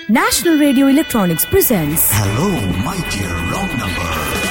National Radio Electronics presents Hello, my dear wrong number.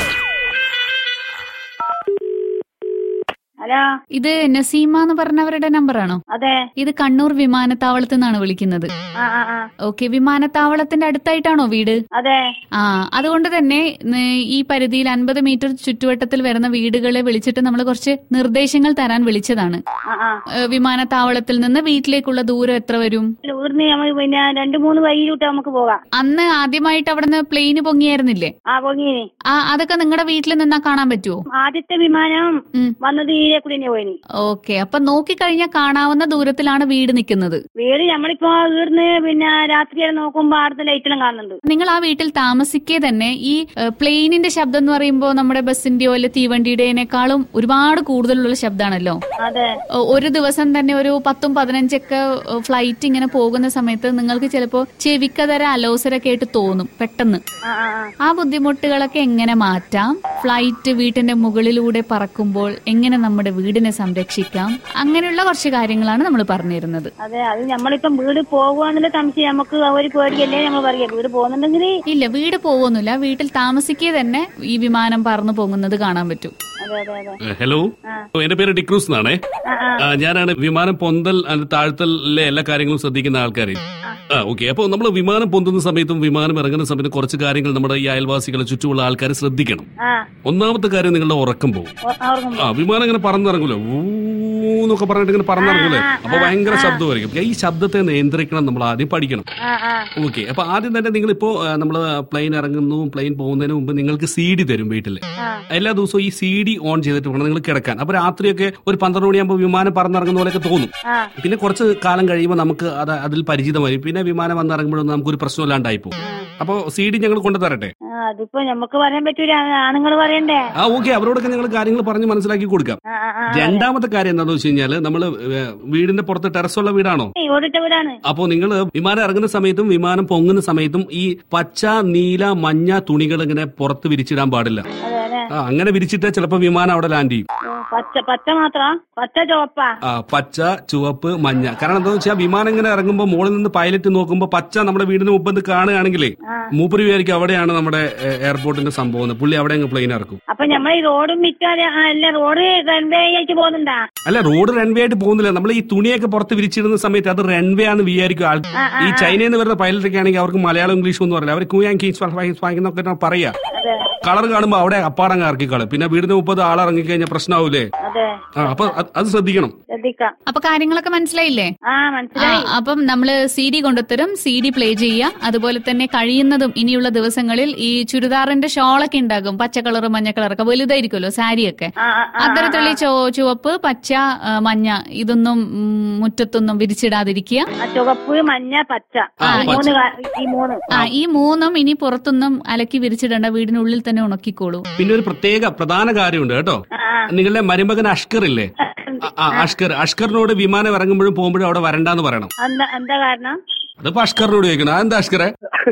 Hello ഇത് നസീമ എന്ന് പറഞ്ഞവരുടെ നമ്പറാണോ അതെ ഇത് കണ്ണൂർ വിമാനത്താവളത്തിൽ നിന്നാണ് വിളിക്കുന്നത് ആ ആ ആ ഓക്കെ വിമാനത്താവളത്തിന്റെ അടുത്തായിട്ടാണോ വീട് അതെ ആ അതുകൊണ്ട് തന്നെ ന- ഈ പരിധിയിൽ അൻപത് മീറ്റർ ചുറ്റുവട്ടത്തിൽ വരുന്ന വീടുകളെ വിളിച്ചിട്ട് നമ്മൾ കുറച്ച് നിർദ്ദേശങ്ങൾ തരാൻ വിളിച്ചതാണ് ആ ആ ഏ, വിമാനത്താവളത്തിൽ നിന്ന് വീട്ടിലേക്കുള്ള ദൂരം എത്ര വരും ഊർന്ന് നമ്മൾ പിന്നെ രണ്ടു മൂന്ന് വൈകിട്ട് നമുക്ക് പോകാം അന്ന് ആദ്യമായിട്ട് അവിടുന്ന് പ്ലെയിന് പൊങ്ങിയായിരുന്നില്ലേ ആ പൊങ്ങിനി ആ അതൊക്കെ നിങ്ങളുടെ വീട്ടിൽ നിന്നാ കാണാൻ പറ്റുമോ ആദ്യത്തെ വിമാനം ഉം. വന്നത് ഈരെ കൂടി തന്നെ പോയിനി ഓക്കെ അപ്പൊ നോക്കിക്കഴിഞ്ഞാൽ കാണാവുന്ന ദൂരത്തിലാണ് വീട് നിൽക്കുന്നത് വീട് നമ്മളിപ്പോ വീടിന്ന് പിന്നെ രാത്രി നോക്കുമ്പോ അവിടുത്തെ ലൈറ്റെല്ലാം കാണുന്നുണ്ട് നിങ്ങൾ ആ വീട്ടിൽ താമസിക്കേ തന്നെ ഈ ഏഹ്, പ്ലെയിനിന്റെ ശബ്ദം എന്ന് പറയുമ്പോൾ നമ്മുടെ ബസ്സിന്റെയോ അല്ലെ തീവണ്ടിയുടെനേക്കാളും ഒരുപാട് കൂടുതലുള്ള ശബ്ദമാണല്ലോ അതെ ഒ- ഒരു ദിവസം തന്നെ ഒരു പത്തും പതിനഞ്ചൊക്കെ ഏഹ്, ഫ്ലൈറ്റ് ഇങ്ങനെ പോകുന്ന സമയത്ത് നിങ്ങൾക്ക് ചിലപ്പോ ചെവിക്കതര അലോസരൊക്കെ ആയിട്ട് തോന്നും പെട്ടെന്ന് ആ ആ ആ ആ ബുദ്ധിമുട്ടുകളൊക്കെ എങ്ങനെ മാറ്റാം ഫ്ലൈറ്റ് വീട്ടിന്റെ മുകളിലൂടെ പറക്കുമ്പോൾ എങ്ങനെ നമ്മുടെ വീടിനെ സംരക്ഷിക്കാം അങ്ങനെയുള്ള കുറച്ച് കാര്യങ്ങളാണ് നമ്മൾ പറഞ്ഞിരുന്നത് അതെ അത് നമ്മളിപ്പം വീട് പോകുവാന്നുള്ള സംശയം നമുക്ക് ഒരു പേടിക്കല്ലേ നമ്മൾ പറയാ വീട് പോകുന്നുണ്ടെങ്കിൽ ഇല്ല വീട് പോകുന്നില്ല വീട്ടിൽ താമസിക്കേ തന്നെ ഈ വിമാനം പറന്നു പോകുന്നത് കാണാൻ പറ്റും അതെ അതെ അതെ ഏഹ്, ഹലോ എന്റെ പേര് ഡിക്രൂസ് എന്നാണേ ആ ആ ആ, ഞാനാണ് വിമാനം പൊന്തൽ and താഴ്ത്തലിലെ എല്ലാ കാര്യങ്ങളും ശ്രദ്ധിക്കുന്ന ആൾക്കാരെ ആ ഓക്കെ അപ്പോൾ നമ്മൾ വിമാനം പൊന്തുന്ന സമയത്തും വിമാനം ഇറങ്ങുന്ന സമയത്തും കുറച്ച് കാര്യങ്ങൾ നമ്മുടെ ഈ അയൽവാസികളെ ചുറ്റുമുള്ള ആൾക്കാർ ശ്രദ്ധിക്കണം ആ ഒന്നാമത്തെ കാര്യം നിങ്ങളുടെ ഉറക്കം പോകും ഓ- ഓർമ്മ ആ വിമാനം ഇങ്ങനെ പറന്നിറങ്ങൂലോ ഊന്നൊക്കെ പറഞ്ഞിട്ട് ഇങ്ങനെ പറന്നിറങ്ങൂലേ അപ്പൊ ഭയങ്കര ശബ്ദമായിരിക്കും ഈ ശബ്ദത്തെ നിയന്ത്രിക്കണം നമ്മൾ ആദ്യം പഠിക്കണം ആ ആ ഓക്കെ അപ്പൊ ആദ്യം തന്നെ നിങ്ങൾ ഇപ്പോ നമ്മൾ പ്ലെയിൻ ഇറങ്ങുന്നു പ്ലെയിൻ പോകുന്നതിന് മുമ്പ് നിങ്ങൾക്ക് സി ഡി തരും വീട്ടിൽ ആ എല്ലാ ദിവസവും ഈ സി ഡി ഓൺ ചെയ്തിട്ട് വേണം നിങ്ങൾ കിടക്കാൻ അപ്പൊ രാത്രിയൊക്കെ ഒരു പന്ത്രണ്ട് മണിയാകുമ്പോൾ വിമാനം പറന്നിറങ്ങുന്ന പോലെയൊക്കെ തോന്നും ആ പിന്നെ കുറച്ച് കാലം കഴിയുമ്പോൾ നമുക്ക് അത് അതിൽ പരിചിതമായി പിന്നെ വിമാനം വന്നിറങ്ങുമ്പോഴൊന്നും നമുക്കൊരു പ്രശ്നമില്ലാണ്ടായി പോകും അപ്പോൾ സി ഡി ഞങ്ങൾ കൊണ്ടു തരട്ടെ ആ, അതിപ്പോ നമുക്ക് പറയാൻ പറ്റൂല ആണുങ്ങൾ പറയണ്ടേ ആ ഓക്കെ അവരോടൊക്കെ ഞങ്ങൾ കാര്യങ്ങൾ പറഞ്ഞ് മനസ്സിലാക്കി കൊടുക്കാം ആ ആ ആ രണ്ടാമത്തെ കാര്യം എന്താണെന്ന് വെച്ച് കഴിഞ്ഞാൽ നമ്മൾ വീടിന്റെ പുറത്ത് ടെറസുള്ള വീടാണോ ഏയ്, ഓടിട്ട വീടാണ് അപ്പോൾ നിങ്ങൾ വിമാനം ഇറങ്ങുന്ന സമയത്തും വിമാനം പൊങ്ങുന്ന സമയത്തും ഈ പച്ച നീല മഞ്ഞ തുണികൾ ഇങ്ങനെ പുറത്ത് വിരിച്ചിടാൻ പാടില്ല അതെ അതെ ആ അങ്ങനെ വിരിച്ചിട്ട് ചിലപ്പോൾ വിമാനം അവിടെ ലാൻഡ് ചെയ്യും ഓ, പച്ച പച്ച മാത്രാ പച്ച ചുവപ്പാ ആ പച്ച ചുവപ്പ് മഞ്ഞ കാരണം എന്താണെന്ന് വെച്ചാൽ വിമാനം ഇങ്ങനെ ഇറങ്ങുമ്പോൾ മുകളിൽ നിന്ന് പൈലറ്റ് നോക്കുമ്പോൾ പച്ച നമ്മുടെ വീടിന് മുമ്പ് കാണുകയാണെങ്കിലേ മൂപ്പര് വിചാരിക്കും അവിടെയാണ് നമ്മുടെ എ- എയർപോർട്ടിന്റെ സംഭവം എന്ന്. പുള്ളി അവിടെ അങ്ങ് പ്ലെയിൻ ഇറക്കും അപ്പൊ നമ്മൾ ഈ റോഡും മിക്കാതെ അല്ല റോഡ് റൺവേ ആയിട്ട് പോകുന്നുണ്ടാ അല്ല റോഡ് റൺവേ ആയിട്ട് പോകുന്നില്ല നമ്മൾ ഈ തുണിയൊക്കെ പുറത്ത് വിരിച്ചിടുന്ന സമയത്ത് അത് റൺവേ ആണെന്ന് വിചാരിക്കും ആൾ ഈ ചൈനയിൽ നിന്ന് വരുന്ന പൈലറ്റ് ഒക്കെ ആണെങ്കിൽ അവർക്ക് മലയാളം ഇംഗ്ലീഷ് ഒന്നും അറിയില്ല അവർ കുയാങ്കി എന്നൊക്കെ പറയാ അതെ കളർ കാണുമ്പോൾ അവിടെ അപ്പാടങ്ങ് ഇറക്കിക്കള് പിന്നെ വീടിന് മുപ്പത് ആൾ ഇറങ്ങിക്കഴിഞ്ഞാൽ പ്രശ്നമാവൂലേ അതെ ആ അപ്പൊ അത് അത് ശ്രദ്ധിക്കണം ശ്രദ്ധിക്കാം അപ്പൊ കാര്യങ്ങളൊക്കെ മനസ്സിലായില്ലേ ആ ആ, മനസ്സിലായി അപ്പം നമ്മള് സി ഡി കൊണ്ടുത്തരും സി ഡി പ്ലേ ചെയ്യുക അതുപോലെ തന്നെ കഴിയുന്നതും ഇനിയുള്ള ദിവസങ്ങളിൽ ഈ ചുരിദാറിന്റെ ഷോളൊക്കെ ഉണ്ടാകും പച്ച കളർ മഞ്ഞ കളറൊക്കെ വലുതായിരിക്കുമല്ലോ സാരിയൊക്കെ ആ ആ, ആ അത്തരത്തിലുള്ള ചോ- ചുവപ്പ് പച്ച ആ, മഞ്ഞ ഇതൊന്നും ഉം, മുറ്റത്തൊന്നും വിരിച്ചിടാതിരിക്കുക ആ ചുവപ്പ് മഞ്ഞ പച്ച ആ, ഈ മൂന്ന് കാ- ഈ മൂന്ന് ആ ഈ മൂന്നും ഇനി പുറത്തൊന്നും അലക്കി വിരിച്ചിടേണ്ട വീടിനുള്ളിൽ തന്നെ ഉണക്കിക്കോളൂ പിന്നെ ഒരു പ്രത്യേക പ്രധാന കാര്യമുണ്ട് കേട്ടോ ആ നിങ്ങളുടെ മരുമകൻ അഷ്കർ ഇല്ലേ ആ, ആ, അഷ്കർ അഷ്കറിനോട് വിമാനം ഇറങ്ങുമ്പോഴും പോകുമ്പോഴും അവിടെ വരണ്ടെന്ന് പറയണം എന്താ എന്താ കാരണം അതിപ്പോ അഷ്കറിനോട് ചോദിക്കണം അതെന്താ അഷ്കറെ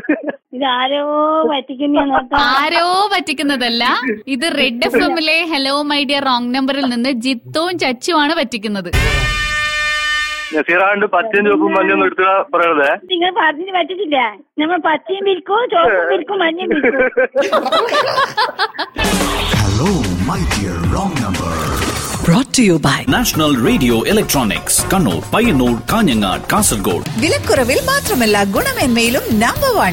ഇത് ആരോ പറ്റിക്കുന്ന നോക്കാം ആരോ പറ്റിക്കുന്നതല്ല ഇത് റെഡ് എഫ് എമ്മിലെ ഹലോ മൈ ഡിയർ റോങ് നമ്പറിൽ നിന്ന് ജിത്തുവും ചച്ചുവാണ് പറ്റിക്കുന്നത് നസീറാണ്ട് പച്ചയും ചുവപ്പും മഞ്ഞൊന്നും എടുത്തിട പറയണതേ നിങ്ങൾ പറഞ്ഞിട്ട് പറ്റിച്ചില്ല നമ്മൾ പച്ചയും വിൽക്കും ചുവപ്പും വിൽക്കും മഞ്ഞയും വിൽക്കും Hello, my dear wrong number. brought to you by National Radio Electronics Kannur Payyanur Kanhangad Kasaragod വിലക്കുറവിൽ മാത്രമല്ല ഗുണമേന്മയിലും നമ്പർ വൺ